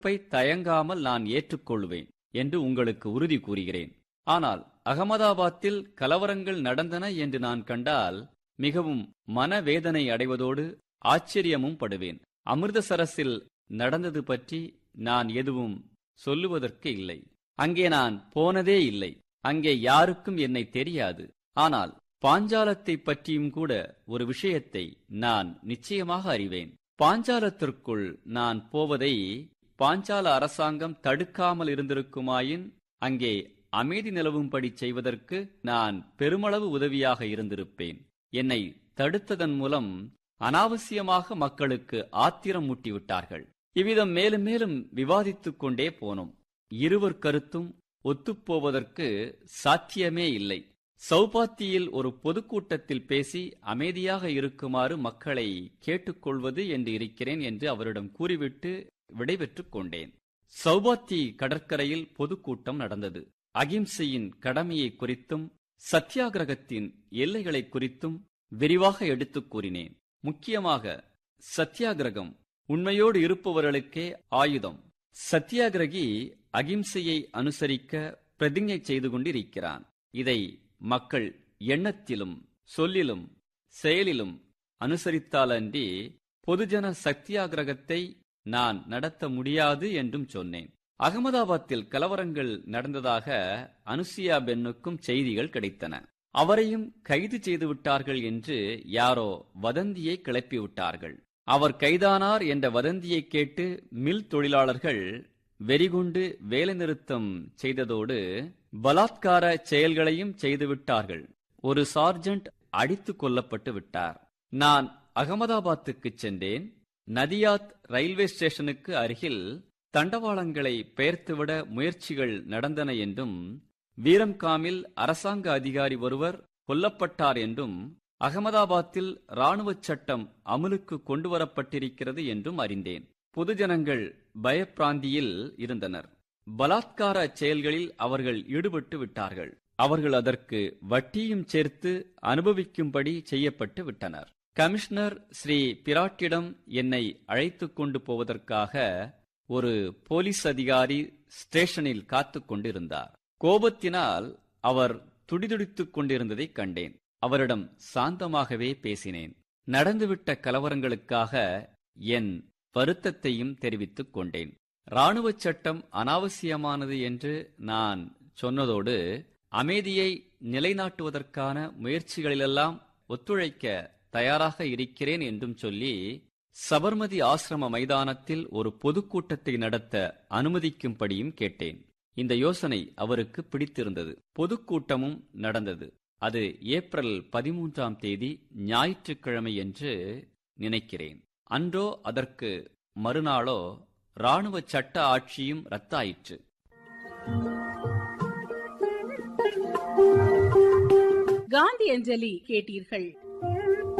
பொறுப்பை தயங்காமல் நான் ஏற்றுக்கொள்வேன் என்று உங்களுக்கு உறுதி கூறுகிறேன் ஆனால் அகமதாபாத்தில் கலவரங்கள் நடந்தன என்று நான் கண்டால் மிகவும் மனவேதனை அடைவதோடு ஆச்சரியமும் படுவேன் அமிர்தசரஸில் நடந்தது பற்றி நான் எதுவும் சொல்லுவதற்கு இல்லை அங்கே நான் போனதே இல்லை அங்கே யாருக்கும் என்னை தெரியாது ஆனால் பாஞ்சாலத்தை பற்றியும் கூட ஒரு விஷயத்தை நான் நிச்சயமாக அறிவேன் பாஞ்சாலத்திற்குள் நான் போவதை பாஞ்சால அரசாங்கம் தடுக்காமல் இருந்திருக்குமாயின் அங்கே அமைதி நிலவும்படி செய்வதற்கு நான் பெருமளவு உதவியாக இருந்திருப்பேன் என்னை தடுத்ததன் மூலம் அனாவசியமாக மக்களுக்கு ஆத்திரம் மூட்டிவிட்டார்கள் இவ்விதம் மேலும் மேலும் விவாதித்துக் கொண்டே போனோம் இருவர் கருத்தும் ஒத்துப்போவதற்கு சாத்தியமே இல்லை சௌபாத்தியில் ஒரு பொதுக்கூட்டத்தில் பேசி அமைதியாக இருக்குமாறு மக்களை கேட்டுக்கொள்வது என்று இருக்கிறேன் என்று அவரிடம் கூறிவிட்டு விடைபெற்றுக் கொண்டேன் சௌபாத்தி கடற்கரையில் பொதுக்கூட்டம் நடந்தது அகிம்சையின் கடமையை குறித்தும் சத்தியாகிரகத்தின் எல்லைகளை குறித்தும் விரிவாக எடுத்துக் கூறினேன் முக்கியமாக சத்தியாகிரகம் உண்மையோடு இருப்பவர்களுக்கே ஆயுதம் சத்தியாகிரகி அகிம்சையை அனுசரிக்க பிரதிஞ்ஞை செய்து கொண்டிருக்கிறான் இதை மக்கள் எண்ணத்திலும் சொல்லிலும் செயலிலும் அனுசரித்தாலன்றி பொதுஜன சத்தியாகிரகத்தை நான் நடத்த முடியாது என்றும் சொன்னேன் அகமதாபாத்தில் கலவரங்கள் நடந்ததாக அனுசியா பென்னுக்கும் செய்திகள் கிடைத்தன அவரையும் கைது செய்து விட்டார்கள் என்று யாரோ வதந்தியை கிளப்பிவிட்டார்கள் அவர் கைதானார் என்ற வதந்தியை கேட்டு மில் தொழிலாளர்கள் வெறிகுண்டு வேலைநிறுத்தம் செய்ததோடு பலாத்கார செயல்களையும் செய்துவிட்டார்கள் ஒரு சார்ஜென்ட் அடித்து கொல்லப்பட்டு விட்டார் நான் அகமதாபாத்துக்கு சென்றேன் நதியாத் ரயில்வே ஸ்டேஷனுக்கு அருகில் தண்டவாளங்களை பெயர்த்துவிட முயற்சிகள் நடந்தன என்றும் வீரம்காமில் அரசாங்க அதிகாரி ஒருவர் கொல்லப்பட்டார் என்றும் அகமதாபாத்தில் இராணுவச் சட்டம் அமலுக்கு கொண்டுவரப்பட்டிருக்கிறது என்றும் அறிந்தேன் பொதுஜனங்கள் பயப்பிராந்தியில் இருந்தனர் பலாத்கார செயல்களில் அவர்கள் ஈடுபட்டு விட்டார்கள் அவர்கள் அதற்கு வட்டியும் சேர்த்து அனுபவிக்கும்படி செய்யப்பட்டு விட்டனர் கமிஷனர் ஸ்ரீ பிராட்டிடம் என்னை அழைத்துக் கொண்டு போவதற்காக ஒரு போலீஸ் அதிகாரி ஸ்டேஷனில் காத்துக் கொண்டிருந்தார் கோபத்தினால் அவர் துடிதுடித்துக் கொண்டிருந்ததைக் கண்டேன் அவரிடம் சாந்தமாகவே பேசினேன் நடந்துவிட்ட கலவரங்களுக்காக என் வருத்தத்தையும் தெரிவித்துக் கொண்டேன் இராணுவச் சட்டம் அனாவசியமானது என்று நான் சொன்னதோடு அமைதியை நிலைநாட்டுவதற்கான முயற்சிகளிலெல்லாம் ஒத்துழைக்க தயாராக இருக்கிறேன் என்றும் சொல்லி சபர்மதி ஆசிரம மைதானத்தில் ஒரு பொதுக்கூட்டத்தை நடத்த அனுமதிக்கும்படியும் கேட்டேன் இந்த யோசனை அவருக்கு பிடித்திருந்தது பொதுக்கூட்டமும் நடந்தது அது ஏப்ரல் பதிமூன்றாம் தேதி ஞாயிற்றுக்கிழமை என்று நினைக்கிறேன் அன்றோ அதற்கு மறுநாளோ இராணுவ சட்ட ஆட்சியும் ரத்தாயிற்று காந்தி அஞ்சலி கேட்டீர்கள்